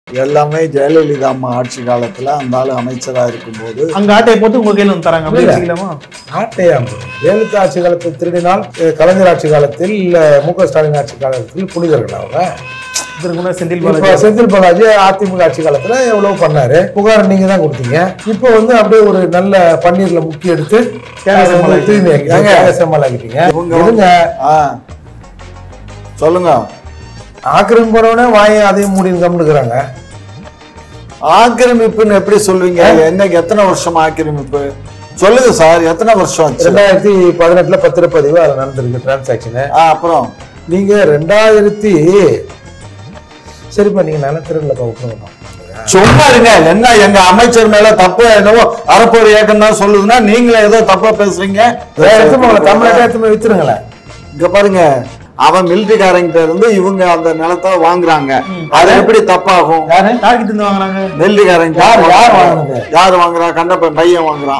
எல்லாமே ஜெயலலிதா அம்மா ஆட்சி காலத்துல அந்த ஆளு அமைச்சரா இருக்கும்போது அங்க ஆட்டையை போட்டு உங்க கையில வந்து தராங்க அப்படி இல்ல. வச்சுக்கலாமா ஆட்டையா ஜெயலலிதா ஆட்சி காலத்தில் திருடினால் அஹ், கலைஞர் ஆட்சி காலத்தில் இல்ல மு க ஸ்டாலின் ஆட்சி காலத்தில் புனிதர்கள் அவங்க இதற்கு முன்னாடி செந்தில் இப்ப பாலாஜி செந்தில் பாலாஜி அதிமுக ஆட்சி காலத்துல எவ்வளவு பண்ணாரு புகார் நீங்க தான் கொடுத்தீங்க இப்போ வந்து அப்படியே ஒரு நல்ல பன்னீர்ல முக்கி எடுத்து கேரள அதை வந்து சம்பளம் தூய்மை ஏங்க? சமாளிக்கிட்டீங்க இவங்க இருங்க ஆ சொல்லுங்க ஆக்கிரமிப்பு போனவனே வாயை அதையும் மூடி கம்னுக்குறாங்க ஆக்கிரமிப்புன்னு எப்படி சொல்லுவீங்க என்னைக்கு எத்தனை வருஷம் ஆக்கிரமிப்பு சொல்லுங்க சார் எத்தனை வருஷம் ஆச்சு ரெண்டாயிரத்தி பதினெட்டுல பத்திரப்பதிவு அதுல நடந்திருக்கு டிரான்சாக்ஷனு ஆ, அப்புறம் நீங்க ரெண்டாயிரத்தி சரிப்பா நீங்க நிலத்திரல விட்டுருங்கப்பா சும்மா இருங்க என்ன எங்க அமைச்சர் மேல தப்பு என்னவோ அறப்போர் இயக்கம் தான் சொல்லுதுன்னா நீங்களே ஏதோ தப்பா பேசுறீங்க வேற எடுத்து உங்களை தமிழ்நாட்டை எடுத்து வித்துருங்களேன் இங்க பாருங்க அவன் மிலிட்டரிக்காரங்கிட்ட இருந்து இவங்க அந்த நிலத்தை வாங்குறாங்க அது எப்படி தப்பாகும் யாரு யாருக்கு திருந்து வாங்குறாங்க நெல்லிக்காரங்க யார் யார் வாங்குனது யார் வாங்குறா கண்டப்பன் பையன் வாங்குறான்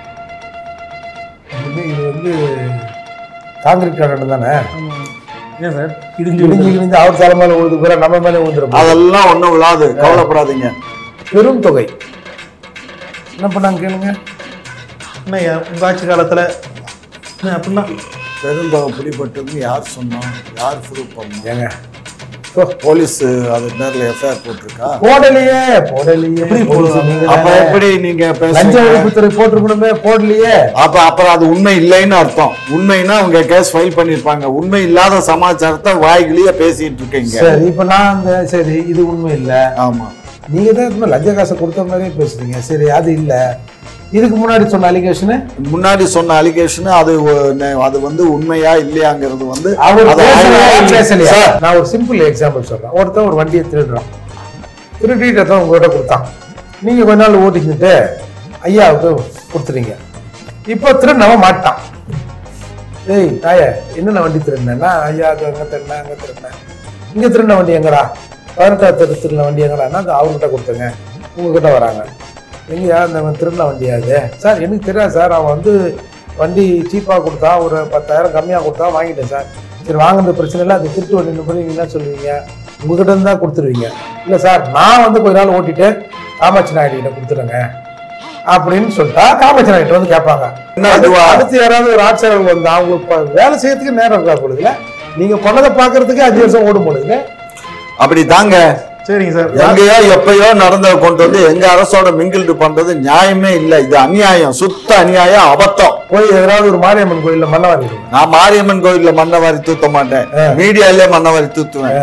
இது இது வந்து காங்கிரீட் கட்டடம் தானே ஆமா. ஏன் சார் இடிஞ்சு இடிஞ்சு இடிஞ்சு அவர் தலை மேல விழுது கூட நம்ம மேல விழுந்துரும் அதெல்லாம் ஒண்ணும் விழாது கவலைப்படாதீங்க பெரும் தொகை என்ன பண்ணாங்க கேளுங்க என்ன ஐயா, உங்க ஆட்சி காலத்துல என்ன அப்படின்னா பெருந்தொகை பிடிபட்டதுன்னு யார் சொன்னா யார் ப்ரூவ் பண்ணா ஏங்க போலீஸ் அது பேர்ல எஃப்ஐஆர் போட்டிருக்கா போடலையே போடலையே எப்படி போலீஸ் போடுவாங்க? நீங்க அப்ப தானே. எப்படி நீங்க லஞ்ச பேசுறீங்க ஒழிப்புத்துறை போட்டிருக்கணுமே போடலையே அப்ப அப்புறம் அது உண்மை இல்லைன்னு அர்த்தம் உண்மைன்னா அவங்க கேஸ் ஃபைல் பண்ணிருப்பாங்க உண்மை இல்லாத சமாச்சாரத்தை வாய்கிலேயே பேசிட்டு இருக்கீங்க சரி இப்ப நான் அந்த சரி இது உண்மை இல்ல ஆமா நீங்க தான் இதுமே லஞ்ச காசை கொடுத்த மாதிரியே பேசுறீங்க சரி அது இல்ல இதுக்கு முன்னாடி சொன்ன அலிகேஷனு முன்னாடி சொன்ன அலிகேஷன் அது ஒ- நெ- அது வந்து உண்மையா இல்லையாங்கிறது வந்து அவர் அது பேசலையா, ஆய்வு- பேசலையா? சார், நான் ஒரு சிம்பிள் எக்ஸாம்பிள் சொல்றேன் ஒருத்தன் ஒரு வண்டியை திருடுறான் திருடிட்டு தான் உங்ககிட்ட கொடுத்தான் நீங்க கொஞ்ச நாள் ஓட்டிக்கிட்டு ஐயாவுக்கு கொடுத்துறீங்க இப்போ திருடினவன் மாட்டான் ஏய் தாய என்னென்ன வண்டி திருடினேன்னா ஐயா அது அங்கே திருடினேன் அங்கே திருடினேன் இங்கே திருடின வண்டி எங்கடா பதினெட்டாவது தெரு திருடின வண்டி எங்கடான்னா அது அவர்கிட்ட கொடுத்துங்க உங்ககிட்ட வராங்க எங்கயா இந்த திருடின வண்டியா இது சார் எனக்கு தெரியாது சார் அவன் வந்து வண்டி சீப்பாக கொடுத்தா ஒரு பத்தாயிரம் கம்மியாக கொடுத்தா வாங்கிட்டேன் சார் சரி வாங்குறது பிரச்சனை இல்லை அது திருட்டு வண்டி போய் நீங்கள் என்ன சொல்லுவீங்க உங்ககிட்ட இருந்து தான் கொடுத்துருவீங்க இல்லை சார் நான் வந்து கொஞ்ச நாள் ஓட்டிட்டு காமாட்சி நாயுடு கிட்ட கொடுத்துருங்க அப்படின்னு சொல்லிட்டா காமாட்சி நாயுடு வந்து கேட்பாங்க என்ன அடுத்து- இதுவா? அடுத்து யாராவது ஒரு ஆட்சியாளர் வந்து அவங்களுக்கு ப- வேலை செய்யறதுக்கு நேரம் இருக்கா பொழுதுல நீங்க பண்ணதை பாக்குறதுக்கு அஞ்சு வருஷம் ஓடும் பொழுதுல அப்படி தாங்க சரிங்க சார் எங்கேயோ எப்பயோ நடந்ததை கொண்டு வந்து எங்க அரசோட மிங்கில்டு பண்றது நியாயமே இல்லை இது அநியாயம் சுத்த அநியாயம் அபத்தம் போய் ஏதாவது ஒரு மாரியம்மன் கோயில்ல மண்ணவாரி கொடுங்க. நான் மாரியம்மன் கோயில்ல மண்ணவாரி தூத்த மாட்டேன் மீடியாலே மண்ணவாரி தூத்துவேன்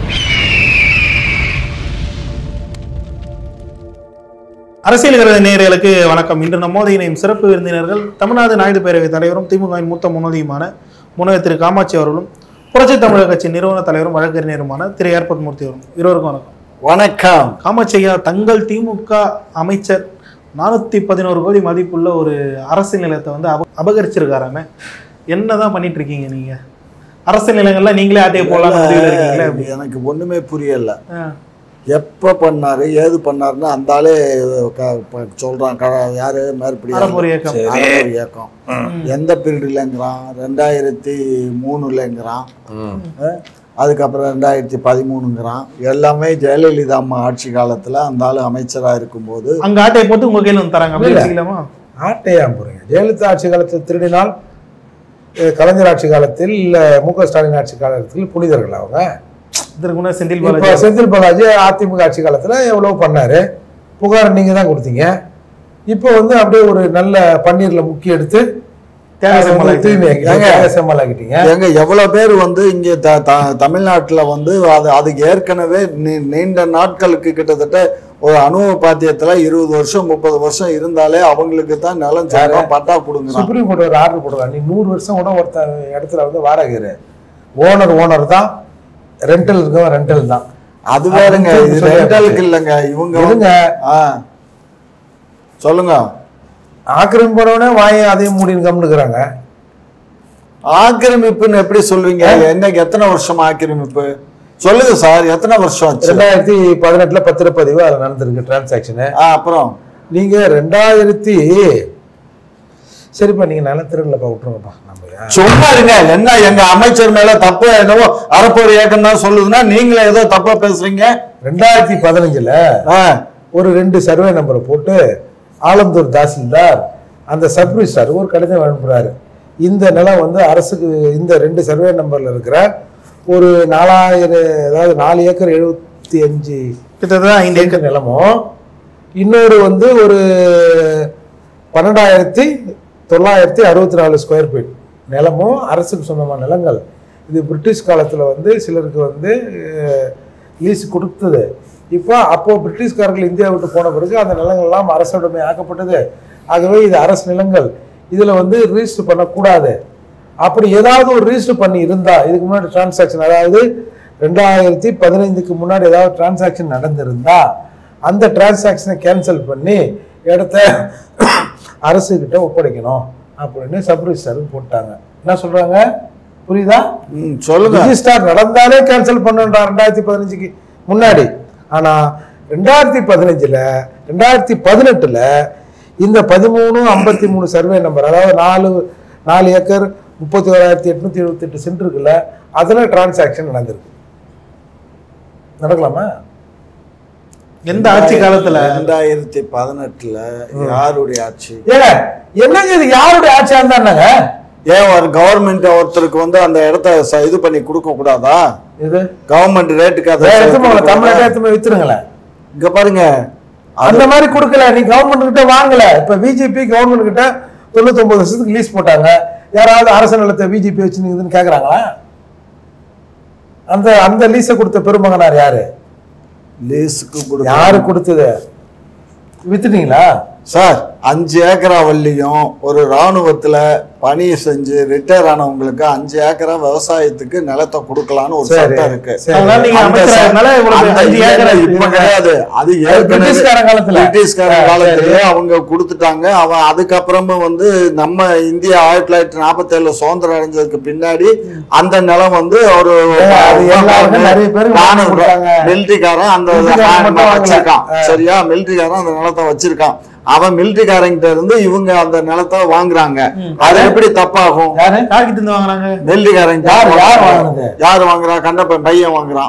அரசியல் கருத நேயர்களுக்கு வணக்கம் இன்று நம்மோது இணையும் சிறப்பு விருந்தினர்கள் தமிழ்நாடு நாயுடு பேரவைத் தலைவரும் திமுகவின் மூத்த முன்னோடியுமான முனைவர் திரு காமாட்சி அவர்களும் புரட்சி தமிழக கட்சி நிறுவன தலைவரும் வழக்கறிஞருமான திரு ஏர்பட் மூர்த்தி அவரும் இருவருக்கும் வணக்கம் வணக்கம் காமாட்சி ஐயா தங்கள் திமுக அமைச்சர் நானூத்தி பதினோரு கோடி மதிப்புள்ள ஒரு அரசு நிலத்தை வந்து அப அபகரிச்சிருக்காராமே என்னதான் பண்ணிட்டு இருக்கீங்க நீங்க அரசு நிலங்கள்ல நீங்களே ஆட்டையை போடலாம் முடிவில் இருக்கீங்களே அப்படி எனக்கு ஒண்ணுமே புரியல ஆ. எப்ப பண்ணாரு ஏது பண்ணாருன்னு அந்த ஆளே க- ப- சொல்றான் க- யாரு மேற்படி அறப்போர் இயக்கம். அறப்போர் இயக்கம் எந்த பீரியட்லங்கிறான் ரெண்டாயிரத்தி மூணுலங்கிறான் அஹ், அதுக்கப்புறம் ரெண்டாயிரத்தி பதிமூணுங்கிறான் எல்லாமே ஜெயலலிதா அம்மா ஆட்சி காலத்துல அந்த ஆளு அமைச்சரா இருக்கும்போது அங்க ஆட்டையை போட்டு உங்க கையில வந்து தராங்க அப்படி இல்ல. வச்சுக்கலாமா ஆட்டையா போறீங்க ஜெயலலிதா ஆட்சி காலத்தில் திருடினால் அஹ், கலைஞர் ஆட்சி காலத்தில் இல்ல மு க ஸ்டாலின் ஆட்சி காலத்தில் புனிதர்கள் அவங்க இதற்கு முன்னாடி செந்தில் இப்ப பாலாஜி செந்தில் பாலாஜி அதிமுக ஆட்சி காலத்துல எவ்வளவு பண்ணாரு புகார் நீங்க தான் கொடுத்தீங்க இப்போ வந்து அப்படியே ஒரு நல்ல பன்னீர்ல முக்கி எடுத்து தியாக அதை வந்து சம்பளம் தூய்மை ஏங்க? சமாளிக்கிட்டீங்க எங்க எவ்வளவு பேர் வந்து இங்க த- த- தமிழ்நாட்டுல வந்து அது அதுக்கு ஏற்கனவே நீ- நீண்ட நாட்களுக்கு கிட்டத்தட்ட ஒரு அனுபவ பாத்தியத்துல இருபது வருஷம் முப்பது வருஷம் இருந்தாலே அவங்களுக்கு தான் நிலம் சொல்றான் பட்டா கொடுங்க சுப்ரீம் கோர்ட் ஒரு ஆர்டர் போடுறாங்க நீ நூறு வருஷம் கூட ஒருத்த இடத்துல வந்து வாடகை இரு ஓனர் ஓனர் தான் ரெண்டல் இருக்கவன் ரெண்டல் தான் அது வேறுங்க இது அப்படின்னு சொல்லி ரெண்டலுக்கு இல்லைங்க இவங்க வந்து- இருங்க ஆ சொல்லுங்க ஆக்கிரமிப்பு போனவனே வாயை அதையும் மூடி கம்னுக்குறாங்க ஆக்கிரமிப்புன்னு எப்படி சொல்வீங்க என்னைக்கு எத்தனை வருஷம் ஆக்கிரமிப்பு சொல்லுங்க சார் எத்தனை வருஷம் ஆச்சு ரெண்டாயிரத்தி பதினெட்டுல பத்திரப்பதிவு அதுல நடந்திருக்கு டிரான்சாக்ஷனு ஆ, அப்புறம் நீங்க ரெண்டாயிரத்தி சரிப்பா நீங்க நல்ல திருடலப்பா விட்டுருங்கப்பா நம்ம ஏன் சும்மா இருங்க என்ன எங்க அமைச்சர் மேல தப்பு என்னவோ அரைப்பொரு ஏக்கம் தான் சொல்லுதுன்னா நீங்களே ஏதோ தப்பா பேசுறீங்க ரெண்டாயிரத்தி பதினஞ்சுல ஆ, ஒரு ரெண்டு சர்வே நம்பரை போட்டு ஆலந்தூர் தாசில்தார் அந்த சப் ரிஜிஸ்டார் ஒரு கடிதம் அனுப்புறாரு இந்த நிலம் வந்து அரசுக்கு இந்த ரெண்டு சர்வே நம்பர்ல இருக்கிற ஒரு நாலாயிரம் அதாவது நாலு ஏக்கர் எழுபத்தி அஞ்சு கிட்டத்தட்ட ஐந்து ஏக்கர் ஏக்கர் நிலமும் இன்னொரு வந்து ஒரு பன்னெண்டாயிரத்தி தொள்ளாயிரத்தி அறுபத்தி நாலு ஸ்கொயர் ஃபீட் நிலமும் அரசுக்கு சொந்தமான நிலங்கள் இது பிரிட்டிஷ் காலத்தில் வந்து சிலருக்கு வந்து லீஸ் கொடுத்தது இப்போ அப்போ பிரிட்டிஷ்காரர்கள் இந்தியா விட்டு போன பிறகு அந்த நிலங்கள்லாம் அரசுடைமை ஆக்கப்பட்டது ஆகவே இது அரசு நிலங்கள் இதில் வந்து ரிஜிஸ்டர் பண்ணக்கூடாது அப்படி ஏதாவது ஒரு ரிஜிஸ்டர் பண்ணி இருந்தா இதுக்கு முன்னாடி டிரான்சாக்ஷன் அதாவது ரெண்டாயிரத்தி பதினைந்துக்கு முன்னாடி ஏதாவது டிரான்சாக்ஷன் நடந்திருந்தா அந்த டிரான்சாக்ஷனை கேன்சல் பண்ணி இடத்த அரசு கிட்ட ஒப்படைக்கணும் அப்படின்னு சப் ரிஜிஸ்டர் போட்டாங்க என்ன சொல்றாங்க புரியுதா ம், சொல்லுங்க ரிஜிஸ்டார் நடந்தாலே கேன்சல் பண்ணுன்றா ரெண்டாயிரத்தி பதினஞ்சுக்கு முன்னாடி ஆனா ரெண்டாயிரத்தி பதினஞ்சுல ரெண்டாயிரத்தி பதினெட்டுல இந்த பதிமூணு ஐம்பத்தி மூணு சர்வே நம்பர் அதாவது நாலு நாலு ஏக்கர் முப்பத்தி ஓராயிரத்தி எட்நூத்தி எழுபத்தி எட்டு சென்ட் இருக்குல்ல அதுல டிரான்சாக்ஷன் நடந்திருக்கு நடக்கலாமா எந்த ஆட்சி காலத்துல ரெண்டாயிரத்தி பதினெட்டுல யாருடைய ஆட்சி ஏங்க என்னங்க இது யாருடைய ஆட்சியா இருந்தாங்க ஏன் ஒரு கவர்மெண்ட் ஒருத்தருக்கு வந்து அந்த இடத்த ச- இது பண்ணி கொடுக்க கூடாதா இது கவர்மெண்ட் ரேட்டுக்கு அதை எடுத்து போங்க கொடுக்க தமிழ்நாட்டை கூடாதா? எடுத்து போய் வித்துருங்களேன் இங்க பாருங்க அந்த மாதிரி கொடுக்கல நீ கவர்மெண்ட் கிட்ட வாங்கல இப்ப பிஜேபி கவர்மெண்ட் கிட்ட தொண்ணூத்தொன்பது வருஷத்துக்கு லீஸ் போட்டாங்க யாராவது அரசு நிலத்தை பிஜேபி வச்சுருக்குதுன்னு கேக்குறாங்களா அந்த அந்த லீஸை கொடுத்த பெருமகனார் யாரு லீஸுக்கு கொடுக்க யாரு கொடுத்தது வித்துட்டீங்களா சார் அஞ்சு ஏக்கரா வள்ளியும் ஒரு ராணுவத்துல பணி செஞ்சு ரிட்டையர் ஆனவங்களுக்கு அஞ்சு ஏக்கரா விவசாயத்துக்கு நிலத்தை கொடுக்கலாம்னு ஒரு சரி, சட்டம் இருக்கு சரி. அதனால நீங்க அந்த அமைச்சரா ச- இருந்தாலும் இவ்வளவு அந்த அஞ்சு இல்ல, ஏக்கர் இல்ல, இப்ப கிடையாது அது ஏற்கனவே பிரிட்டிஷ்காரன் காலத்துல. பிரிட்டிஷ்காரன் ஆ, காலத்திலேயே அவங்க கொடுத்துட்டாங்க அவன் அதுக்கப்புறமும் வந்து நம்ம இந்தியா ஆயிரத்தி தொள்ளாயிரத்தி நாற்பத்தி ஏழுல சுதந்திரம் அடைஞ்சதுக்கு பின்னாடி அந்த நிலம் வந்து ஒரு ஏங்க, அது எல்லாருக்கும் நிறைய பேருக்கு வாங்கி கொடுத்தாங்க. மிலிட்டரிக்காரன் அந்த மிலிட்டரிக்காரன் மட்டும் வாங்கல. வச்சிருக்கான் ஆ. சரியா மிலிட்டரிக்காரன் அந்த நிலத்தை வச்சிருக்கான் அவன் மிலிட்டரிக்காரங்கிட்ட இருந்து இவங்க அந்த நிலத்தை வாங்குறாங்க அது எப்படி தப்பாகும் யாரு யார்கிட்ட இருந்து வாங்குறாங்க மிலிட்டரிக்காரங்க யார் யார் வாங்குனது யார் வாங்குறான் கண்டப்பன் பையன் வாங்குறான்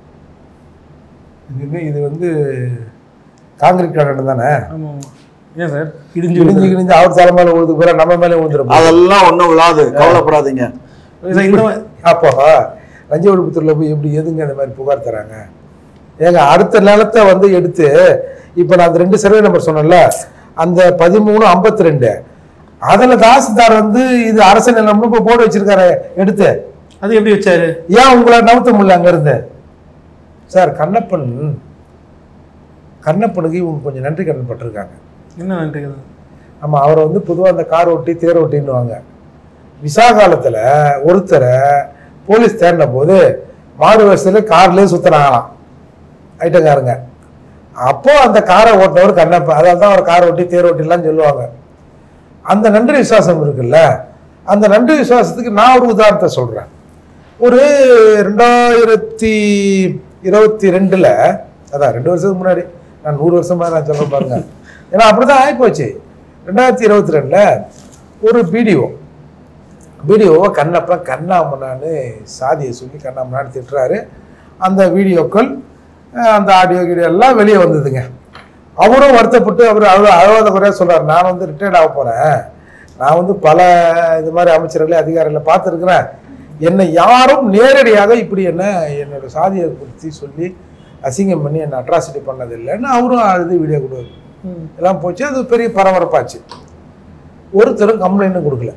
இது இது வந்து காங்கிரீட் கட்டடம் தானே ஆமா ஏன் சார் இடிஞ்சு கிழிஞ்சு கிழிஞ்சு அவர் தலை மேல விழுது பிற நம்ம மேல விழுந்துரும் அதெல்லாம் ஒண்ணும் விழாது கவலைப்படாதீங்க விழுது. இந்த மா- அப்போ லஞ்ச ஒழிப்புத்துறையில் போய் எப்படி எதுங்க இந்த மாதிரி புகார் தராங்க ஏங்க அடுத்த நிலத்தை வந்து எடுத்து இப்போ நான் அந்த ரெண்டு சர்வே நம்பர் சொன்னேன்ல அந்த பதிமூணு ஐம்பத்தி ரெண்டு அதில் தாசில்தார் வந்து இது அரசு நிலம்னு இப்போ போட்டு வச்சிருக்காரு எடுத்து அது எப்படி வச்சாரு ஏன் உங்களை நவுத்த முடியல அங்கேருந்து சார் கண்ணப்பன் கண்ணப்பனுக்கு இவங்க கொஞ்சம் நன்றி கடன் பட்டிருக்காங்க என்ன நன்றி ஆமாம் அவரை வந்து பொதுவாக அந்த கார் ஓட்டி தேர் ஓட்டின்னுவாங்க விசா காலத்தில் ஒருத்தரை போலீஸ் தேடின போது மாறு வருஷத்தில் கார்லேயே சுற்றுனாங்களாம் ஐட்டக்காரங்க அப்போ அந்த காரை ஓட்டினவர் கண்ணப்ப அதால் தான் அவர் கார் ஓட்டி தேர் ஓட்டிலாம் சொல்லுவாங்க அந்த நன்றி விசுவாசம் இருக்குல்ல அந்த நன்றி விசுவாசத்துக்கு நான் ஒரு உதாரணத்தை சொல்கிறேன் ஒரு ரெண்டாயிரத்தி இருபத்தி ரெண்டில் அதான் ரெண்டு வருஷத்துக்கு முன்னாடி நான் நூறு வருஷமா நான் சொல்ல பாருங்க ஏன்னா அப்படிதான் ஆகிப்போச்சு ரெண்டாயிரத்தி இருபத்தி ரெண்டில் ஒரு பிடிஓ வீடியோவை கண்ணப்பன் கண்ணாமண்ணான்னு சாதியை சொல்லி கண்ணாமண்ணான்னு திட்டுறாரு அந்த வீடியோக்கள் அஹ், அந்த ஆடியோ கீடியோ எல்லாம் வெளியே வந்ததுங்க அவரும் வருத்தப்பட்டு அவர் அழுவ அழுவாத குறையாக சொல்றாரு நான் வந்து ரிட்டையர்ட் ஆக போகிறேன் நான் வந்து பல இது மாதிரி அமைச்சர்களை அதிகாரிகளை பார்த்துருக்குறேன் என்னை யாரும் நேரடியாக இப்படி என்ன என்னோட சாதியை குறித்து சொல்லி அசிங்கம் பண்ணி என்னை அட்ராசிட்டி பண்ணதில்லைன்னு அவரும் அழுது வீடியோ கொடுவாரு எல்லாம் போச்சு அது பெரிய பரபரப்பாச்சு ஒருத்தரும் கம்ப்ளைண்ட்டும் கொடுக்கல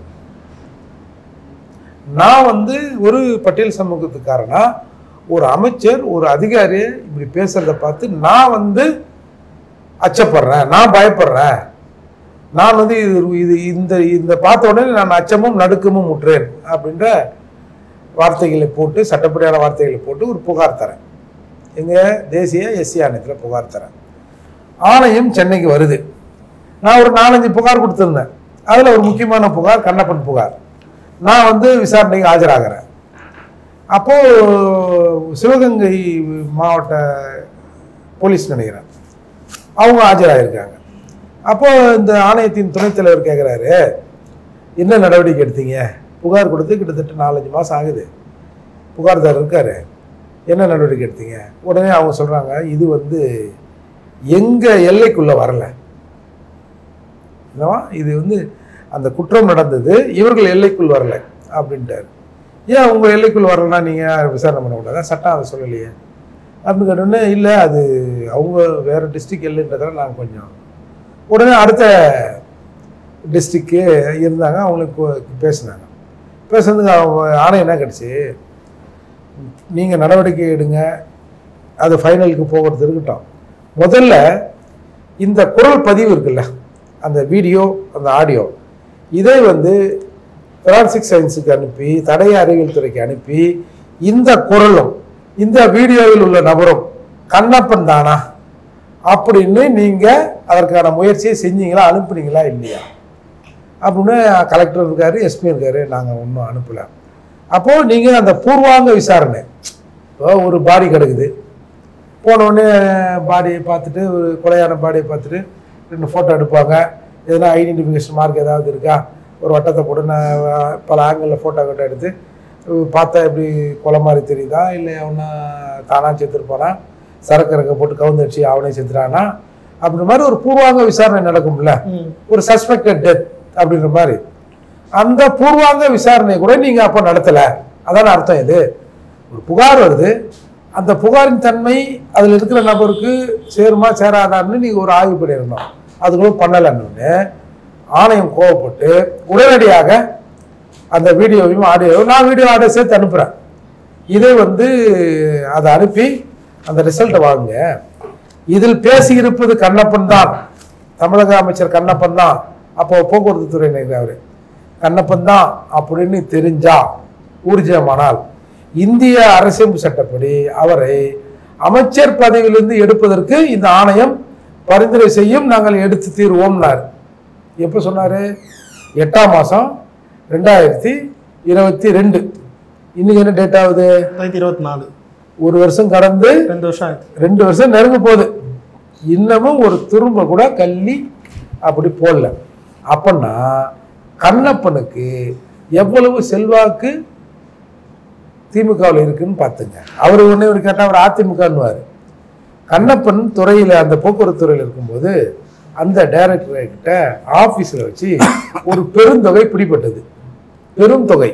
நான் வந்து ஒரு பட்டியல் சமூகத்துக்காரனா ஒரு அமைச்சர் ஒரு அதிகாரி இப்படி பேசுறத பார்த்து நான் வந்து அச்சப்படுறேன் நான் பயப்படுறேன் நான் வந்து இது இது இந்த இந்த பார்த்த உடனே நான் அச்சமும் நடுக்கமும் முற்றேன் அப்படின்ற வார்த்தைகளை போட்டு சட்டப்படியான வார்த்தைகளை போட்டு ஒரு புகார் தரேன் எங்க தேசிய எஸ்சி ஆணையத்தில் புகார் தரேன் ஆணையம் சென்னைக்கு வருது நான் ஒரு நாலஞ்சு புகார் கொடுத்துருந்தேன் அதில் ஒரு முக்கியமான புகார் கண்ணப்பன் புகார் நான் வந்து விசாரணைக்கு ஆஜராகிறேன் அப்போ சிவகங்கை மாவட்ட போலீஸ் நினைக்கிறேன் அவங்க ஆஜராகிருக்காங்க அப்போ இந்த ஆணையத்தின் துணைத் தலைவர் கேட்குறாரு என்ன நடவடிக்கை எடுத்தீங்க புகார் கொடுத்து கிட்டத்தட்ட நாலஞ்சு மாதம் ஆகுது புகார்தார் இருக்காரு என்ன நடவடிக்கை எடுத்தீங்க உடனே அவங்க சொல்கிறாங்க இது வந்து எங்கள் எல்லைக்குள்ளே வரல என்னவா இது வந்து அந்த குற்றம் நடந்தது இவர்கள் எல்லைக்குள் வரல அப்படின்ட்டாரு ஏன் உங்கள் எல்லைக்குள் வரலன்னா நீங்கள் விசாரணை பண்ணக்கூடாதா சட்டம் அதை சொல்லலையே அப்படின்னு கேட்டோடனே இல்லை அது அவங்க வேறு டிஸ்ட்ரிக்ட் எல்லைன்றதால நாங்கள் கொஞ்சம் உடனே அடுத்த டிஸ்ட்ரிக்கு இருந்தாங்க அவங்களுக்கு பேசினாங்க பேசுனதுக்கு அவங்க ஆணையம் என்ன கிடச்சி நீங்கள் நடவடிக்கை எடுங்க அது ஃபைனலுக்கு போகிறது இருக்கட்டும் முதல்ல இந்த குரல் பதிவு இருக்குல்ல அந்த வீடியோ அந்த ஆடியோ இதை வந்து ஃபிரான்சிக் சயின்ஸுக்கு அனுப்பி தடய அறிவியல் துறைக்கு அனுப்பி இந்த குரலும் இந்த வீடியோவில் உள்ள நபரும் கண்ணப்பன் தானா அப்படின்னு நீங்கள் அதற்கான முயற்சியை செஞ்சீங்களா அனுப்புனீங்களா இல்லையா அப்படின்னு கலெக்டர் இருக்காரு எஸ்பி இருக்காரு நாங்கள் ஒன்றும் அனுப்பலை அப்போது நீங்கள் அந்த பூர்வாங்க விசாரணை இப்போ ஒரு பாடி கிடக்குது போன உடனே பாடியை பார்த்துட்டு ஒரு கொலையான பாடியை பார்த்துட்டு ரெண்டு ஃபோட்டோ எடுப்பாங்க எதனா ஐடென்டிஃபிகேஷன் மார்க் ஏதாவது இருக்கா ஒரு வட்டத்தை போட்டு நான் பல ஆங்கிளில் ஃபோட்டோ கிட்ட எடுத்து அஹ் பார்த்தா எப்படி கொலை மாதிரி தெரியுதா இல்லை அவனா தானா செத்துருப்பானா சரக்கு இறக்க போட்டு கவுந்தடிச்சு அவனே செத்துறானா அப்படின்ற மாதிரி ஒரு பூர்வாங்க விசாரணை நடக்கும்ல ம். ஒரு சஸ்பெக்டட் டெத் அப்படின்ற மாதிரி அந்த பூர்வாங்க விசாரணை கூட நீங்க அப்போ நடத்தல அதான அர்த்தம் இது ஒரு புகார் வருது அந்த புகாரின் தன்மை அதில் இருக்கிற நபருக்கு சேருமா சேராதான்னு நீங்க ஒரு ஆய்வு பண்ணிடணும் அது கூட பண்ணலன்னு ஆணையம் கோவப்பட்டு உடனடியாக அந்த வீடியோவையும் ஆடியோவையும் நான் வீடியோ ஆடியோ சேர்த்து அனுப்புகிறேன் இதை வந்து அதை அனுப்பி அந்த ரிசல்ட்டை வாங்குங்க இதில் பேசியிருப்பது கண்ணப்பன் தான் தமிழக அமைச்சர் கண்ணப்பன் தான் அப்போ போக்குவரத்து துறை அவர் கண்ணப்பன் தான் அப்படின்னு தெரிஞ்சா ஊர்ஜிதமானால் இந்திய அரசியல் சட்டப்படி அவரை அமைச்சர் பதவியிலிருந்து எடுப்பதற்கு இந்த ஆணையம் பரிந்துரை செய்யும் நாங்கள் எடுத்து தீர்வோம்னார் எப்போ சொன்னார் எட்டாம் மாதம் ரெண்டாயிரத்தி இருபத்தி ரெண்டு இன்னைக்கு என்ன டேட் ஆகுது ரெண்டாயிரத்தி இருபத்தி நாலு ஒரு வருஷம் கடந்து ரெண்டு வருஷம் ஆயிடுச்சு ரெண்டு வருஷம் நெருங்க போகுது இன்னமும் ஒரு திரும்ப கூட கள்ளி அப்படி போடல அப்பன்னா கண்ணப்பனுக்கு எவ்வளவு செல்வாக்கு திமுகவில் இருக்குன்னு பார்த்துங்க அவர் ஒன்றே ஒரு கேட்டால் அவர் அதிமுகன்னுவார் கண்ணப்பன் துறையில் அந்த போக்குவரத்து துறையில் இருக்கும்போது அந்த டைரக்டர் கிட்ட ஆஃபீஸில் வச்சு ஒரு பெருந்தொகை பிடிபட்டது பெரும் தொகை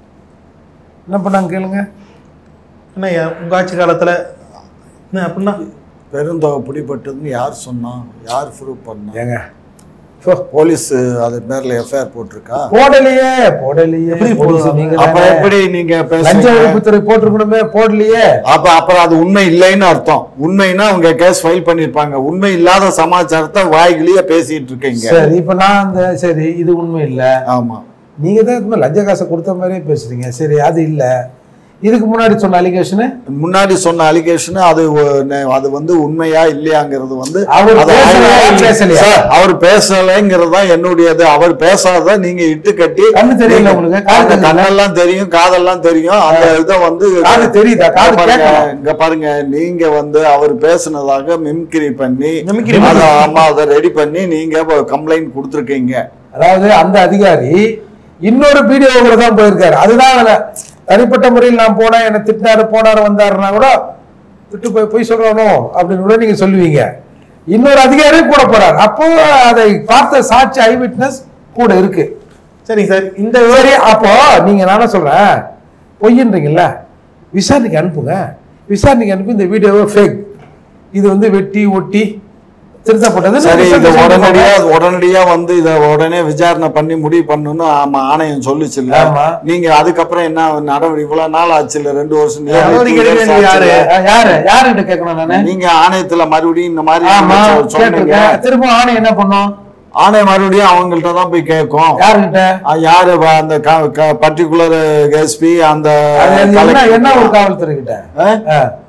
என்ன பண்ணாங்க கேளுங்க என்ன ஐயா, உங்க ஆட்சி காலத்துல என்ன அப்படின்னா பெருந்தொகை பிடிபட்டதுன்னு யார் சொன்னா யார் ப்ரூவ் பண்ணா ஏங்க சோ, போலீஸ் அது பேர்ல எஃப்ஐஆர் போட்டிருக்கா போடலையே போடலையே எப்படி போலீஸ் போடுவாங்க? நீங்க அப்ப தானே. எப்படி நீங்க லஞ்ச பேசுறீங்க ஒழிப்புத்துறை போட்டிருக்கணுமே போடலையே அப்ப அப்புறம் அது உண்மை இல்லைன்னு அர்த்தம் உண்மைன்னா அவங்க கேஸ் ஃபைல் பண்ணிருப்பாங்க உண்மை இல்லாத சமாச்சாரத்தை வாய்கிலேயே பேசிட்டு இருக்கீங்க சரி இப்ப நான் அந்த சரி இது உண்மை இல்ல ஆமா நீங்க தான் இதுமாதிரி லஞ்ச காசை கொடுத்த மாதிரியே பேசுறீங்க சரி அது இல்ல இதுக்கு முன்னாடி சொன்ன அலிகேஷனு முன்னாடி சொன்ன அலிகேஷன் அது ஒ- நெ- அது வந்து உண்மையா இல்லையாங்கிறது வந்து அவர் அது பேசலையா, ஆய்வு- பேசலையா? சார், அவர் பேசலைங்கிறது தான் என்னுடையது அவர் பேசாத நீங்க இட்டு கட்டி கண்ணு தெரியல உங்களுக்கு காது அந்த தெரியல. கண்ணெல்லாம் தெரியும் காதெல்லாம் தெரியும் அந்த இதை வந்து காது தெரியுதா? காது இங்க பாருங்க, கேட்கணும். இங்க பாருங்க நீங்க வந்து அவர் பேசுனதாக மிம்கிரி பண்ணி Mimicry அதை ஆமா அதை ரெடி பண்ணி நீங்க கம்ப்ளைண்ட் கொடுத்துருக்கீங்க அதாவது அந்த அதிகாரி இன்னொரு வீடியோவில் தான் போயிருக்காரு அதுதான் அதுல தனிப்பட்ட முறையில் நான் போனேன் என்னை திட்டினாரு போனாரு வந்தாருன்னா கூட திட்டு போய் போய் சொல்றானோ அப்படின்னு கூட நீங்க சொல்லுவீங்க இன்னொரு அதிகாரியும் கூட போறார் அப்போ அதை பார்த்த சாட்சி ஐ விட்னஸ் கூட இருக்கு சரிங்க சார் இந்த சரி அப்போ நீங்க நானே சொல்றேன் பொய்யன்றீங்கல்ல விசாரணைக்கு அனுப்புங்க விசாரணைக்கு அனுப்பி இந்த வீடியோவை ஃபேக் இது வந்து வெட்டி ஒட்டி திருத்தப்பட்டது சரி நீங்க இது சொல்லுங்க. உடனடியா உடனடியா வந்து இத உடனே விசாரணை பண்ணி முடிவு பண்ணணும்னு ஆமா ஆணையம் சொல்லுச்சுல்ல ஆமா. நீங்க அதுக்கப்புறம் என்ன நடவடிக்கை இவ்வளவு நாள் ஆச்சுல்ல ரெண்டு வருஷம் nearly நடவடிக்கை two years எடுக்க வேண்டியது ஆச்சுல்ல. ஆ, யாரு யாருகிட்ட கேட்கணும் நானு நீங்க ஆணையத்துல மறுபடியும் இந்த மாதிரி ஆமா நீங்க சொ- சொன்னீங்க கேட்டிருக்கேன் திரும்ப ஆணை என்ன பண்ணும் ஆணையம் மறுபடியும் அவங்கள்ட்ட தான் போய் கேட்கும் யாருகிட்ட ஆ, யாரு வ- அந்த பர்டிகுலர் எஸ்பி அந்த அது அது என்ன collector- என்ன ஒரு காவல்துறை கிட்ட ஆ? ஆ.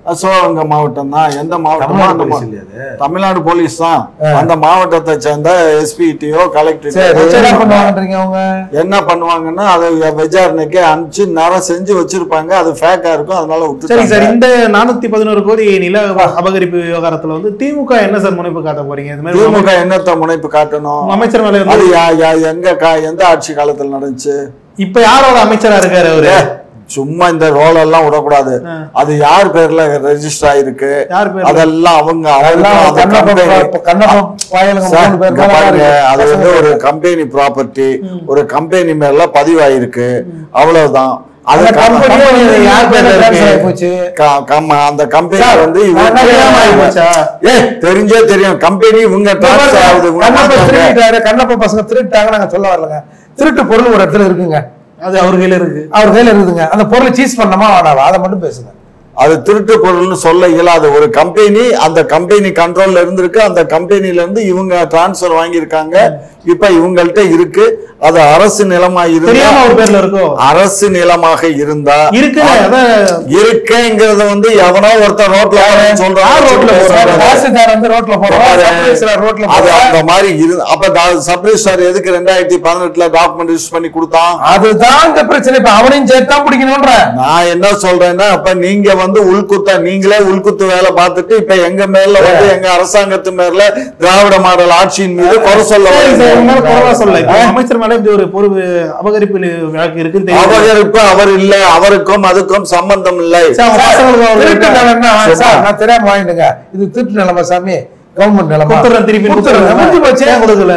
சிவகங்கை மாவட்டம் தான் எந்த மாவட்டமோ தமிழ்நாடு அந்த போலீஸ் மா- இல்லையா அது? தமிழ்நாடு போலீஸ் தான் அந்த மாவட்டத்தை சேர்ந்த எஸ்பிடிஓ சரி கலெக்டர் என்ன பண்ணுவாங்கன்றீங்க அவங்க என்ன பண்ணுவாங்கன்னா அதை விசாரணைக்கு அனுப்பிச்சு நேரம் செஞ்சு வச்சிருப்பாங்க அது ஃபேக்கா இருக்கும் அதனால சரி விட்டுட்டாங்க சார் இந்த நானூத்தி பதினோரு கோடி நில அபகரிப்பு விவகாரத்துல வந்து திமுக என்ன சார் முனைப்பு காட்ட போறீங்க இது மாதிரி திமுக என்னத்த முனைப்பு காட்டணும் அமைச்சர் மேல அது இருந்து யா- யா- எங்க கா- எந்த ஆட்சி காலத்துல நடந்துச்சு இப்ப யாரோட அமைச்சரா இருக்காரு அவரு சும்மா இந்த ரோல் எல்லாம் விடக்கூடாது அது யார் பேர்ல ரெஜிஸ்டர் ஆயிருக்கு யார் பேர் அதெல்லாம் அவங்க அதெல்லாம் அவங்க கண்ணப்ப கண்ணப்ப வாயிலுங்க சார், மூணு பேர் இங்க மேல பாருங்க, இருக்கு. அது வந்து ஒரு கம்பெனி ப்ராப்பர்ட்டி ஒரு கம்பெனி மேல பதிவாயிருக்கு அவ்வளவுதான் அது அந்த கம்- company வந்து யார் பேர்ல transfer ஆகி போச்சு க- கம்- அந்த கம்பெனி சார், வந்து இவங்க- நான் தெரியாம ஆகி போச்சா? ஏய், தெரிஞ்சே தெரியும் கம்பெனி இவங்க transfer ஆகுது, இவங்க கண்ணப்ப மாத்துறாங்க. திருடிட்டாரு கண்ணப்ப பசங்க திருட்டாங்க நாங்க சொல்ல வரலங்க திருட்டு பொருள் ஒரு இடத்துல இருக்குங்க அது அவர் கையில இருக்கு அவர் கையில இருக்குதுங்க அந்த பொருளை சீஸ் பண்ணமா வேணாவா அதை மட்டும் பேசுங்க அது திருட்டு பொருள்னு சொல்ல இயலாத ஒரு கம்பெனி அந்த கம்பெனி கண்ட்ரோல்ல இருந்திருக்கு அந்த கம்பெனில இருந்து இவங்க டிரான்ஸ்பர் வாங்கியிருக்காங்க இப்ப இவங்கள்ட்ட இருக்கு அது அரசு நிலமா இருந்தா தெரியாம அவர் பேர்ல இருக்கோ அரசு நிலமாக இருந்தா இருக்கு அதான் இருக்கேங்கிறத வந்து எவனோ ஒருத்தன் ரோட்ல போறேன்னு சொல்றான் ரோட்ல போறாரு தாசில்தார் வந்து ரோட்ல போறாரு ரோட்ல அது போறாரு அந்த மாதிரி இரு அப்ப சப் ரிஜிஸ்டார் எதுக்கு ரெண்டாயிரத்தி பதினெட்டுல டாக்குமெண்ட் யூஸ் பண்ணி கொடுத்தான் அதுதான் இந்த பிரச்சனை இப்ப அவனையும் சேர்த்து தான் பிடிக்கணும்ன்ற நான் என்ன சொல்றேன்னா அப்ப நீங்க வந்து உள்குத்த நீங்களே உள்குத்து வேலை பார்த்துட்டு இப்ப எங்க மேல வந்து எங்க அரசாங்கத்து மேல திராவிட மாடல் ஆட்சியின் மீது குறை சொல்ல சரி சார் வரீங்க. உங்க மேல குறவா சொல்ல இப்ப அமைச்சர் மேல இப்படி ஒரு பொறுப்பு அபகரிப்பு வழக்கு இருக்குன்னு தெரியும் அபகரிப்பு அவர் இல்ல அவருக்கும் அதுக்கும் சம்பந்தம் இல்லை சார், அவங்க பசங்களுக்கு அவர் திருட்டு இருக்கா? நிலைன்னா சும்மா. சார் நான் தெரியாம வாங்கிடுங்க இது திருட்டு நிலைமை சாமி கவர்மெண்ட் நிலைமை கொடுத்துறேன் திருப்பி கொடுத்துறேன் முடிஞ்சு போச்சு ஏன் கொடுக்கல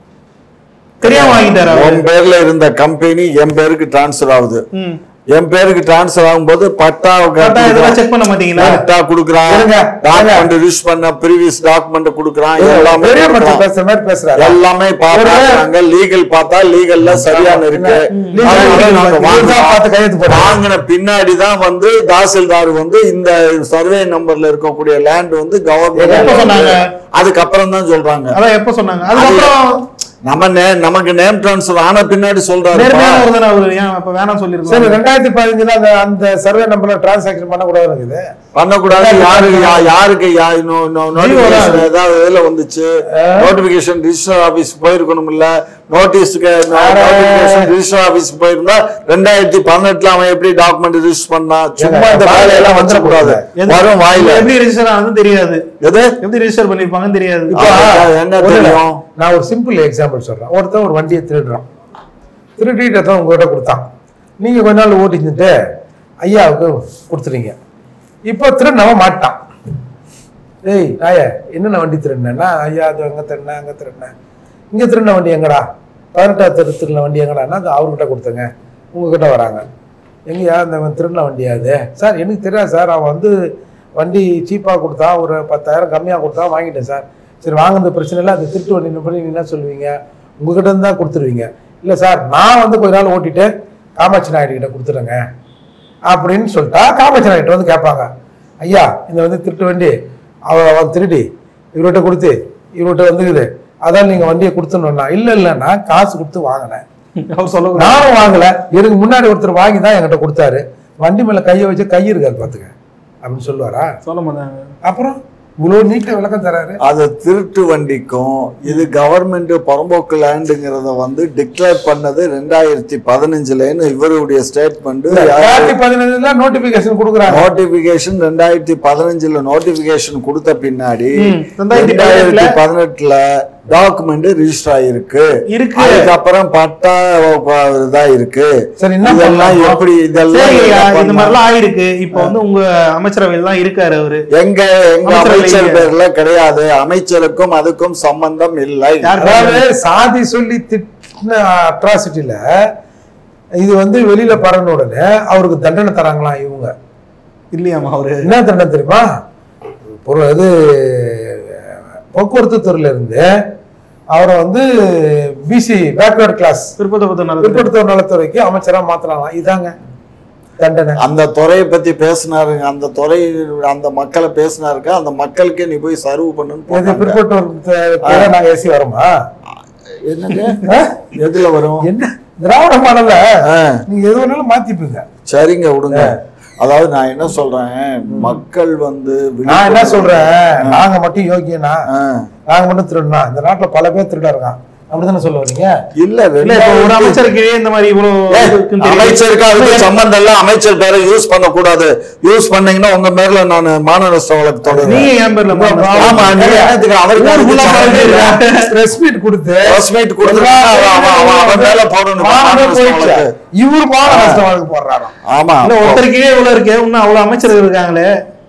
தெரியாம வாங்கிட்டாரு அவரு உன் பேர்ல இருந்த கம்பெனி என் பேருக்கு டிரான்ஸ்பர் ஆகுது ம். என் பேருக்கு டிரான்ஸ்பர் ஆகும்போது பட்டா கரெக்டா இதெல்லாம் செக் பண்ண மாட்டீங்களா பட்டா குடுக்குறான் இருங்க, டாக்குமெண்ட் யூஸ் பண்ண ப்ரீவியஸ் டாக்குமெண்ட் குடுக்குறான் எல்லாமே பெரிய மனுஷன் குடுக்குறான். பேசுற மாதிரி பேசுறாரு எல்லாமே பார்த்தாங்க லீகல் பார்த்தா லீகல்ல சரியான இருக்கு legal அதனால நாங்க legal வாங்குறோம். பார்த்து கையெழுத்து போடுறோம். வாங்கின பின்னாடி தான் வந்து தாசில்தார் வந்து இந்த சர்வே நம்பர்ல இருக்கக்கூடிய லேண்ட் வந்து எப்ப சொன்னாங்க? கவர்மெண்ட் அதுக்கப்புறம் தான் சொல்றாங்க அதான் எப்ப சொன்னாங்க அதுக்கப்புறம் நம்ம name- நமக்கு நேம் டிரான்ஸ்ஃபர் ஆன பின்னாடி சொல்றாரு நேர்மையான ஒரு தானே அவரு ஏன் அப்ப வேணாம் சரி சொல்லிருக்கோம் ரெண்டாயிரத்தி பதினஞ்சுல அந்த அந்த சர்வே நம்பர்ல டிரான்சாக்ஷன் பண்ணக்கூடாது இருக்குது பண்ணக்கூடாது யாருக்கு யா- யாருக்கு யா- no- no- notification ஏதாவது இதுல வந்துச்சு நோட்டிபிகேஷன் ரிஜிஸ்டர் ஆபீஸ் போயிருக்கணும் இல்ல நோட்டீஸ்க்கு நோட்டிபிகேஷன் ரிஜிஸ்டர் ஆபீஸ் போயிருந்தா ரெண்டாயிரத்தி பதினெட்டுல அவன் எப்படி டாக்குமெண்ட் ரிஜிஸ்டர் பண்ணா சும்மா இந்த ஏங்க, வேலையெல்லாம் வந்துடக்கூடாது எது- வரும் வாயில எப்படி ரெஜிஸ்டர் ஆனதும் தெரியாது எது எப்படி ரெஜிஸ்டர் பண்ணிருப்பாங்கன்னு தெரியாது இப்ப என்ன ஒண்ணும் இல்ல. தெரியும் நான் ஒரு சிம்பிள் எக்ஸாம்பிள் சொல்றேன் ஒருத்தன் ஒரு வண்டியை திருடுறான் திருடிட்டு தான் உங்ககிட்ட கொடுத்தான் நீங்க கொஞ்ச நாள் ஓட்டிச்சுட்டு ஐயாவுக்கு கொடுத்துறீங்க இப்போ திருடினவன் மாட்டான் ஏய் நாய என்னென்ன வண்டி திருடினேன்னா ஐயா அது அங்கே திருடினேன் அங்கே திருடினேன் இங்கே திருடின வண்டி எங்கடா பதினெட்டாவது தெரு திருடின வண்டி எங்கடான்னா அது அவர்கிட்ட கொடுத்தங்க உங்ககிட்ட வராங்க எங்கேயா இந்த திருடின வண்டியா அது சார் எனக்கு தெரியாது சார் அவன் வந்து வண்டி சீப்பாக கொடுத்தா ஒரு பத்தாயிரம் கம்மியாக கொடுத்தா வாங்கிட்டேன் சார் சரி வாங்குறது பிரச்சனை இல்லை அது திருட்டு வண்டி பண்ணி நீ என்ன சொல்லுவீங்க உங்ககிட்ட இருந்து தான் கொடுத்துருவீங்க இல்லை சார் நான் வந்து கொஞ்ச நாள் ஓட்டிட்டு காமாட்சி நாயுடு கிட்ட கொடுத்துருங்க அப்படின்னு சொல்லிட்டா காமாட்சி நாயுடு வந்து கேட்பாங்க ஐயா இந்த வந்து திருட்டு வண்டி அவ அவன் திருடி இவர்கிட்ட கொடுத்து இவர்கிட்ட வந்துக்குது அதான் நீங்க வண்டியை கொடுத்துடணும்னா இல்லை இல்லைன்னா காசு கொடுத்து வாங்கினேன் அவர் சொல்ல நானும் வாங்கல எனக்கு முன்னாடி ஒருத்தர் வாங்கி தான் என்கிட்ட கொடுத்தாரு வண்டி மேல கையை வச்சு கை இருக்காது பாத்துக்க அப்படின்னு சொல்லுவாரா சொல்ல மாட்டாங்க அப்புறம் இவ்வளவு நீட்ட விளக்கம் தராரு அது திருட்டு வண்டிக்கும் இது கவர்மெண்ட் புறம்போக்கு லேண்டுங்கிறத வந்து டிக்ளேர் பண்ணது ரெண்டாயிரத்தி பதினஞ்சுலன்னு இவருடைய ஸ்டேட்மெண்ட் ரெண்டாயிரத்தி பதினஞ்சுல நோட்டிபிகேஷன் கொடுக்குறாங்க நோட்டிபிகேஷன் ரெண்டாயிரத்தி பதினஞ்சுல நோட்டிபிகேஷன் கொடுத்த பின்னாடி ம், ரெண்டாயிரத்தி ரெண்டாயிரத்தி பதினெட்டுல டாக்குமெண்ட் ரிஜிஸ்டர் ஆயிருக்கு இருக்கு. அதுக்கப்புறம் பட்டா ப- இதா இருக்கு சரி, என்ன இதெல்லாம் பண்ணலாம்? எப்படி இதெல்லாம் சரி என்ன இந்த பண்ணலாம்? மாதிரிலாம் ஆயிருக்கு இப்ப வந்து உங்க அமைச்சரவையில் தான் இருக்காரு அவரு எங்க எங்க அமைச்சரவை அமைச்சர் இல்லையே. பேர்ல கிடையாது அமைச்சருக்கும் அதுக்கும் சம்பந்தம் இல்லை யார் அதாவது சாதி சொல்லி திட்டின அட்ராசிட்டில இது வந்து வெளியில பரவின உடனே அவருக்கு தண்டனை தராங்களாம் இவங்க இல்லையாமா அவரு என்ன தண்டனை தெரியுமா ஒரு இது போக்குவரத்து துறையில இருந்து அவரை வந்து பிசி பேக்வர்ட் கிளாஸ் திருப்பதி நல்லது பிற்படுத்தோர் நலத்துறைக்கு அமைச்சரா மாத்தலாம் இதாங்க தண்டனை அந்த துறையை பத்தி பேசினாருங்க அந்த துறை அந்த மக்களை பேசினாருக்க அந்த மக்களுக்கே நீ போய் சர்வ் பண்ணுன்னு இது போனாங்க. பிற்பட்டோர் நாங்க ஏசி வருமா என்னங்க ஆ? எதுல வரும் என்ன திராவிட மாடல்ல ஆ, நீங்க எது வேணாலும் மாத்திப்பீங்க சரிங்க விடுங்க அதாவது நான் என்ன சொல்றேன் மக்கள் வந்து நான் என்ன சொல்றேன் நாங்க மட்டும் யோக்கியனா ஆ. நாங்க மட்டும் திருடனா இந்த நாட்டுல பல பேர் திருட இருக்கான் அப்படிதானே சொல்ல வரீங்க இல்ல இல்ல இப்ப ஒரு ரெண்டாயிரத்தி- அமைச்சருக்கு இந்த மாதிரி இவ்வளவு ஏய், இருக்குன்னு தெரியுது. அமைச்சருக்கு அதுக்கு சம்பந்தம் இல்ல அமைச்சர் பேரை யூஸ் பண்ண கூடாது யூஸ் பண்ணீங்கன்னா உங்க மேல நான் மாநகரஸ்த வழக்கு தொடர்றேன் நீங்க என் பேர்ல மாநில ஆமா நீங்க என்னத்துக்கு அவருக்கு ஊர் full ஆ அதுக்கு பிரஸ் மீட் கொடுத்து Press meet கொடுத்துட்டா அவன் அவன் அவன் அவன் மேல போடணும் மானமே மாநகரஸ்த போயிடுச்சு. வழக்கு. இவரு மான நஷ்டம் வழக்கு போடுறாராம் ஆமா இல்ல ஒருத்தருக்கே இவ்வளவு இருக்கு இன்னும் அவ்வளவு அமைச்சர்கள் இருக்காங்களே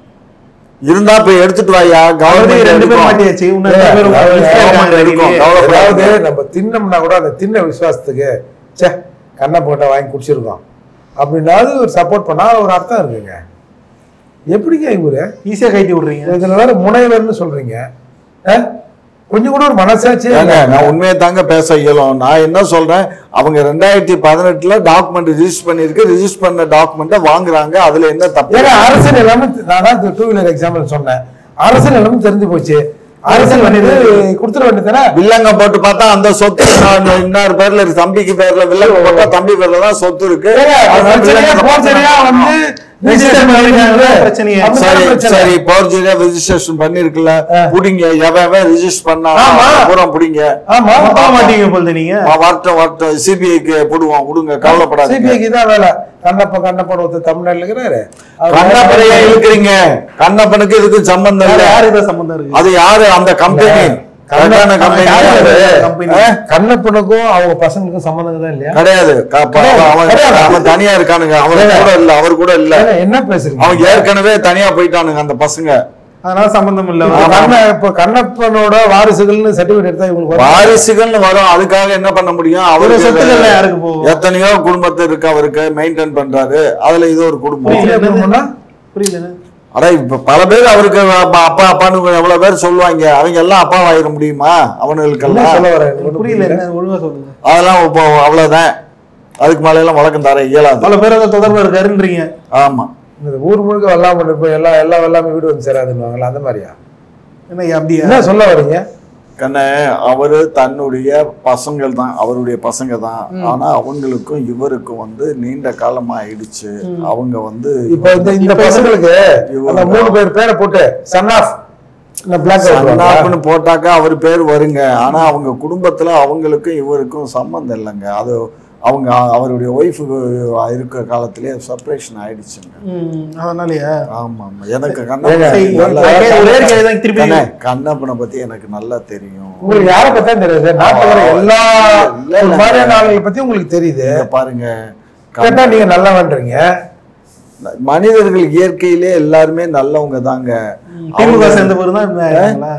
இருந்தா போய் எடுத்துட்டு வாயா அவரே கவர்மெண்ட் ரெண்டு பேர் எடுக்கும். மாட்டியாச்சு இன்னும் ஏய், ரெண்டு பேர் அதாவது இருக்காங்க கவர்மெண்ட் எடுக்கும். வெளியே. கவலைப்படாத. அதாவது நம்ம தின்னம்னா கூட அந்த தின்ன விசுவாசத்துக்கு ச்சே கண்ணை போட்ட வாங்கி குடிச்சிருக்கோம் அப்படின்னாவது ஒரு சப்போர்ட் பண்ணா ஒரு அர்த்தம் இருக்குங்க எப்படிங்க இவரு ஈஸியா கைட்டி விடுறீங்க இதுல வேற முனைவர்னு சொல்றீங்க ஆ? கொஞ்சம் கூட ஒரு மனசாட்சியே ஏங்க, இல்ல. நான் உண்மையை தாங்க பேச இயலும் நான் என்ன சொல்றேன் அவங்க ரெண்டாயிரத்தி பதினெட்டுல டாக்குமெண்ட் ரிஜிஸ்டர் பண்ணிருக்கு ரிஜிஸ்டர் பண்ண டாக்குமெண்ட்டை வாங்குறாங்க அதுல என்ன தப்பு ஏன்னா அரசு நிலைமை நான் தான் டூ வீலர் எக்ஸாம்பிள் சொன்னேன் அரசு நிலைமை தெரிஞ்சு போச்சு அரசு வந்து கொடுத்துட வேண்டியதானே வில்லங்க போட்டு பார்த்தா அந்த சொத்து நான் இன்னொரு பேர்ல இருக்கு தம்பிக்கு பேர்ல வில்லங்க போட்டா தம்பி பேர்ல தான் சொத்து இருக்கு ஏங்க, அது அதான் பிரச்சனையா, வில்லங்க போர்ஜரியா வந்து Register பண்ணிருக்காங்க, பிரச்சனையே. அப்படிதானே சரி பிரச்சனை. சரி போர்ஜரியா ரெஜிஸ்ட்ரேஷன் பண்ணிருக்குல்ல புடிங்க எவன் ரிஜிஸ்டர் பண்ணா ஆமா. பூரா புடிங்க ஆமா போக மாட்டீங்க போல நீங்க வா, வரட்டும் வரட்டும் சிபிஐக்கு போடுவோம் விடுங்க கவலைப்படாதீங்க சிபிஐக்கு தான் வேலை கண்ணப்ப கண்ணப்பன் ஒருத்தர் தமிழ்நாட்டுல இருக்கிறாரு அவர் கண்ணப்பனையா இழுக்கிறீங்க கண்ணப்பனுக்கு இதுக்கு சம்பந்தம் வேற இல்ல யாரு இதை சம்பந்தம் இருக்கு அது யாரு அந்த கம்பெனி கரெக்டான கம்பெனி யாரு யாரு? அது? company. ஆ? கண்ணப்பனுக்கும் அவங்க பசங்களுக்கும் சம்பந்தம் தான் இல்லையா கிடையாது க- ப- கிடையாது. அவன் கிடையாது. அவன் தனியா இருக்கானுங்க அவன் கூட இல்ல அவர் கூட இல்ல ஏங்க, என்ன பேசுறீங்க அவங்க ஏற்கனவே தனியா போயிட்டானுங்க அந்த பசங்க அதனால சம்பந்தம் இல்ல இப்ப கண்ண இப்ப கண்ணப்பனோட வாரிசுகள்னு சர்டிபிகேட் எடுத்தா இவங்களுக்கு வரும். வாரிசுகள்னு வரும் அதுக்காக என்ன பண்ண முடியும் ஒரு சொத்துக்கள்ல அவருக்கு யாருக்கு போகும் எத்தனையோ குடும்பத்து இருக்கு அவருக்கு மெயின்டைன் பண்றாரு அதுல இது ஒரு குடும்பம் புரியல. இல்ல, குடும்பம்னா? புரியல அட இப்ப பல பேர் அவருக்கு அப்பா அப்பா அப்பான்னு எவ்வளவு பேர் சொல்லுவாங்க அவங்க எல்லாம் அப்பா ஆயிட முடியுமா என்ன அவனுங்களுக்கெல்லாம் சொல்ல வரேன் எனக்கு ஒண்ணும் புரியல புரியல. என்ன ஒழுங்கா சொல்லுங்க அதெல்லாம் இப்போ அவ்வளவுதான் அதுக்கு மேல எல்லாம் வழக்கம் தர இயலாது பல பேர் அதை தொடர்பு இருக்காருன்றீங்க ஆமா இந்த ஊர் முழுக்க வெள்ளாம இருப்போம் எல்லாம் எல்லா வெள்ளாம வீடு வந்து சேராதுன்னு அந்த மாதிரியா என்ன அப்படியா என்ன சொல்ல வரீங்க கண்ணே அவரு தன்னுடைய பசங்கள் தான் அவருடைய பசங்க தான் ஆனா அவங்களுக்கும் இவருக்கும் வந்து நீண்ட காலமா ஆயிடுச்சு அவங்க வந்து இப்ப இந்த இந்த பசங்களுக்கு இவங்க- அந்த மூணு பேர் பேரை போட்டு சன் ஆஃப் பிளாக் சன்னாப்புன்னு போட்டாக்கா அவர் பேர் வருங்க ஆனா அவங்க குடும்பத்துல அவங்களுக்கும் இவருக்கும் சம்பந்தம் இல்லைங்க அது அவங்க அவருடைய ஒய்ஃபுக்கு இருக்கிற காலத்திலேயே செப்பரேஷன் ஆயிடுச்சுங்க ம், அதனாலயா ஆமா ஆமா எனக்கு ஏங்க, கண்ணப்பனை சரி, நல்லா- ஒரே ஒரு கேள்வி தான் திருப்பி கண்ணே, கண்ணப்பனை பத்தி எனக்கு நல்லா தெரியும் உங்களுக்கு யாரை பத்தா தெரியாது நாட்டுல வர எல்லா இல்ல, இல்ல. ஒரு மாதிரியான ஆளுங்களை பத்தி உங்களுக்கு தெரியுது இங்க பாருங்க கேட்டா நீங்க நல்லவன்றீங்க மனிதர்கள் இயற்கையிலே எல்லாருமே நல்லவங்க தாங்க திமுக சேர்ந்த பிறகு தான் இந்த ஆயிட்டாங்களா?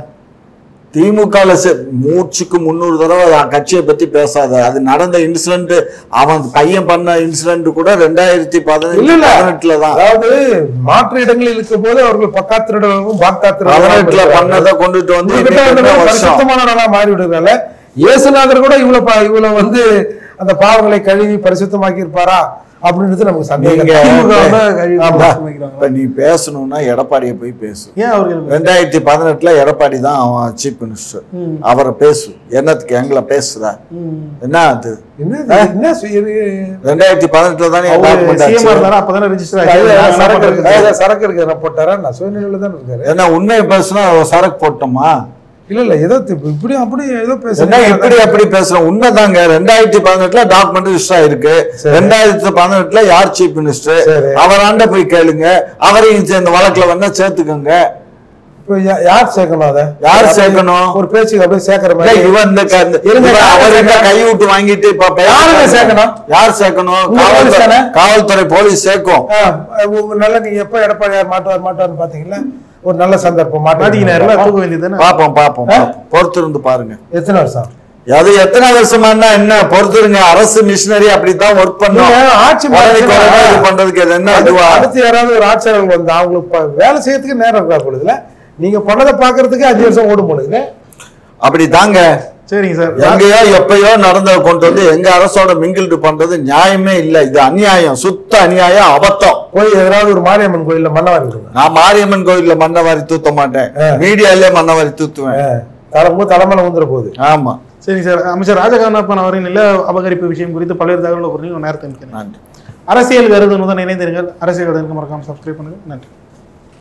திமுக மூச்சுக்கு முன்னூறு தடவை அவன் கட்சியை பத்தி பேசாத அது நடந்த இன்சிடென்ட் அவன் பையன் பண்ண இன்சிடென்ட் கூட ரெண்டாயிரத்தி இல்ல, பதினெட்டு இல்ல. பதினெட்டுல தான் அதாவது மாற்று இடங்களில் இருக்கும் போது அவர்கள் பக்கா திருடவும் பாக்தா பதினெட்டுல பண்ணதை கொண்டுட்டு வந்து இன்னைக்கு எத்தனை வருஷம் பரிசுத்தமானவர்களா மாறி விடுறதால இயேசுநாதர் கூட இவ்வளவு பா- இவ்வளவு வந்து அந்த பாவங்களை கழுவி பரிசுத்தமாக்கி இருப்பாரா அப்படின்றது நமக்கு சந்தேகம் நீங்க திமுக வந்து கழுவி ஆமா. பரிசுத்தமாக்கிறாங்க. இப்ப நீ பேசணும்னா எடப்பாடியை போய் பேசு ஏன் அவருக்கு ரெண்டாயிரத்தி பதினெட்டுல எடப்பாடி தான் அவன் சீஃப் மினிஸ்டர் ம். அவரை பேசு என்னத்துக்கு எங்களை பேசுற ம். என்ன அது என்ன இது? என்ன சு- இது? ரெண்டாயிரத்தி பதினெட்டுல தானே அவரு டாக்குமெண்ட் CM ஆ ஆச்சு இருந்தாரா அப்பதானே register கையில ஆச்சு. சரக்கு இருக்கு கையில சரக்கு இருக்கு என்ன போட்டாரா நான் சுயநிலையில தான் இருக்காரு என்ன உண்மையை பேசுனா சரக்கு போட்டோமா இல்ல இல்ல ஏதோ தி- இப்படி அப்படி ஏதோ என்ன பேசுறேன் எப்படி அப்படி பேசுறோம் உண்மைதாங்க ரெண்டாயிரத்தி பதினெட்டுல டாக்குமெண்ட் ரிஜிஸ்டர் ஆயிருக்கு சரி. ரெண்டாயிரத்தி பதினெட்டுல யார் சீஃப் மினிஸ்டர் சரி. அவராண்ட போய் கேளுங்க அவரையும் சேர்ந்த வழக்குல வேணா சேர்த்துக்கோங்க இப்ப யா- யார் சேர்க்கணும் அத யார் சேர்க்கணும்? ஒரு பேச்சுக்கு அப்படியே சேர்க்கிற இல்ல, மாதிரி இவன் இந்த க- இந்த- இருங்க, இவன் யாரை அவர்கிட்ட சேர்க்கணும்? கை விட்டு வாங்கிட்டு இப்ப பேச- யாருங்க சேர்க்கணும்? யார் சேர்க்கணும் உங்க போலீஸ் காவல்துறை தானே? காவல்துறை போலீஸ் சேர்க்கும் ஆ, உங்க நல்ல நீங்க எப்ப எடப்பாடியார் மாட்டுவார் மாட்டுவார்னு பாத்தீங்களா ஒரு நல்ல சந்தர்ப்பம் மாட்டிக்கினாருல, மாட்டீங்க தூக்க வேண்டியதுதானே? பாப்போம் பாப்போம் பாப்போம். பொறுத்து இருந்து பாருங்க எத்தனை வருஷம் அது எத்தனை வருஷமானா என்ன பொறுத்துருங்க அரசு மிஷினரி அப்படித்தான் ஒர்க் பண்ணும் நீங்க ஆட்சி உடனே மாறிச்சுன்னா, உடனே இது பண்றதுக்கு இது என்ன அடுத்து- இதுவா அடுத்து யாராவது ஒரு ஆட்சியாளர்கள் வந்தா அவங்களுக்கு ப- வேலை செய்யறதுக்கு நேரம் இருக்கா பொழுதுல நீங்க பண்ணதை பாக்குறதுக்கு அஞ்சு வருஷம் ஓடும் பொழுது அப்படி தாங்க சரிங்க சார் எங்கேயோ எப்பயோ நடந்தத கொண்டு வந்து எங்க அரசோட மிங்கிள்டு பண்றது நியாயமே இல்ல இது அநியாயம் சுத்த அநியாயம் அபத்தம் போய் எதாவது ஒரு மாரியம்மன் கோயில்ல மண்ணவாரி விடுங்க நான் மாரியம்மன் கோயில்ல மண்ணை வாரி தூத்த மாட்டேன் மீடியாலே மண்ணை வாரி தூத்துவேன் தலைமுறை தலைமையில வந்துட போகுது ஆமா சரிங்க சார் அமைச்சர் ராஜகண்ணப்பன் அவரின் நில அபகரிப்பு விஷயம் குறித்து பல்வேறு தகவல்கள் கூறி நேரத்தை நிற்கிறேன் நன்றி அரசியல் கருதுனுடன் இணைந்திருங்கள் அரசியல் கருதுக்கு மறக்காம சப்ஸ்கிரைப் பண்ணுங்க நன்றி